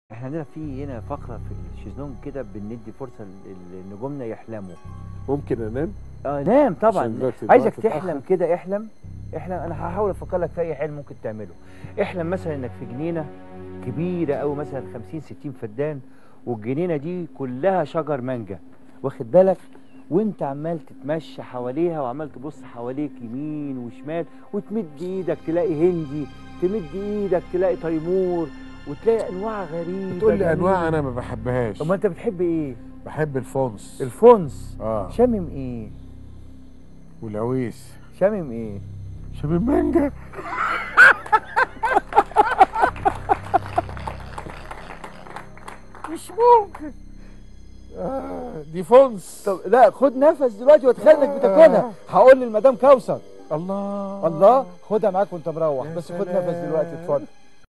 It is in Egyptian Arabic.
احنا عندنا في هنا فقره في الشيزلونج كده بندي فرصه ل- لنجومنا يحلموا ممكن انام اه نام عشان طبعا دلوقتي عايزك الوقت تحلم اتأخر. كده احلم احلم انا هحاول افكر لك في اي حلم ممكن تعمله احلم مثلا انك في جنينه كبيره قوي مثلا 50 60 فدان والجنينه دي كلها شجر مانجا واخد بالك وانت عمال تتمشى حواليها وعمال تبص حواليك يمين وشمال وتمد ايدك تلاقي هندي تمد ايدك تلاقي تيمور وتلاقي انواع غريبه تقول لي جميلة. انواع انا ما بحبهاش طب ما انت بتحب ايه بحب الفونس الفونس اه شامم ايه والعويس شامم ايه شباب المانجا مش ممكن آه دي فونس طب لا خد نفس دلوقتي واتخيل انك بتاكلها هقول للمدام كوثر الله الله خدها معاك وانت مروح يا بس خد نفس دلوقتي سلام. اتفضل